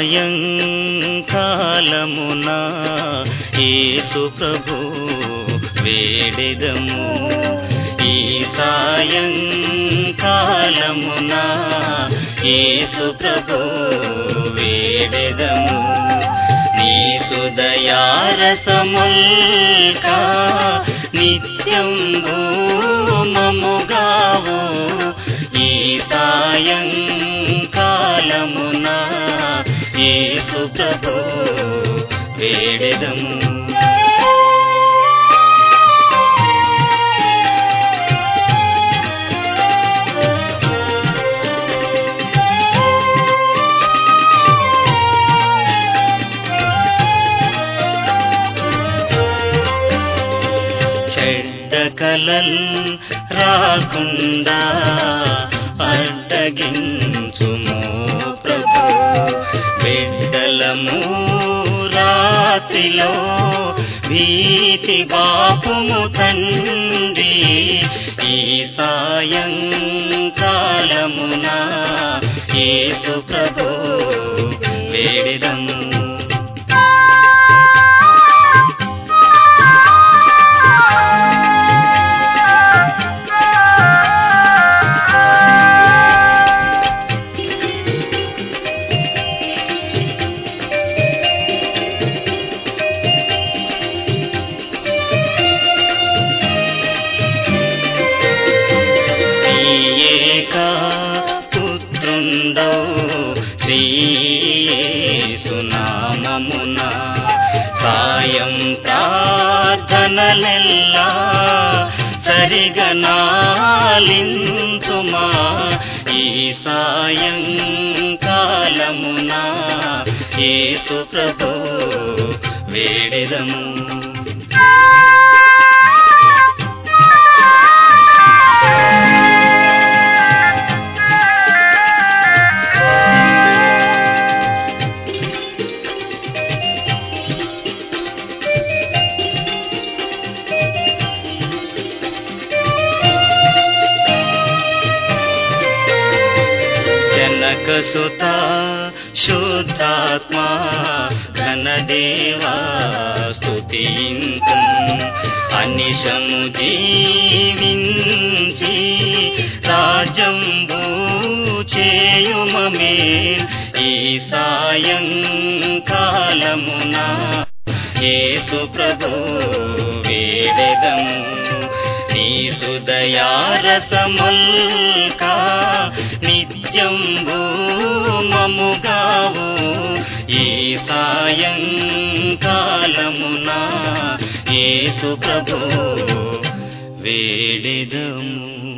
సాయంకాలమున యేసు ప్రభు వేడెదము ఈ సాయంకాలమున యేసు ప్రభు వేడెదము నీ సుదయారసముల్క నిత్యం భూమముగావు ఈ సాయంకాలమున యేసు ప్రభు వేడెదము చెడ్డ కలల్ రాకుండా అడ్డగించుము ప్రభు బిడ్డలము రాత్రిలో భీతి బాపుము తండ్రి ఈ సాయంకాలమున యేసు ప్రభు వేడిదము ఏక పుత్రుండో శ్రీసునామమున సాయం ప్రార్థనలెల్లా సరిగనాలించుమా ఈ సాయం కాలమున యేసు ప్రభు వేడిదము జనకసుత శుద్ధాత్మా ఘనదేవా స్తుతింతం అనిశము జీవించి రాజ్యం చేయుమమే ఈ సాయం కాలమున యేసు ప్రభు వేడెదము నీ సుదయారసముల్కా నిత్యం భూమముగావు ఈ సాయంకాలమున యేసు ప్రభు వేడిదము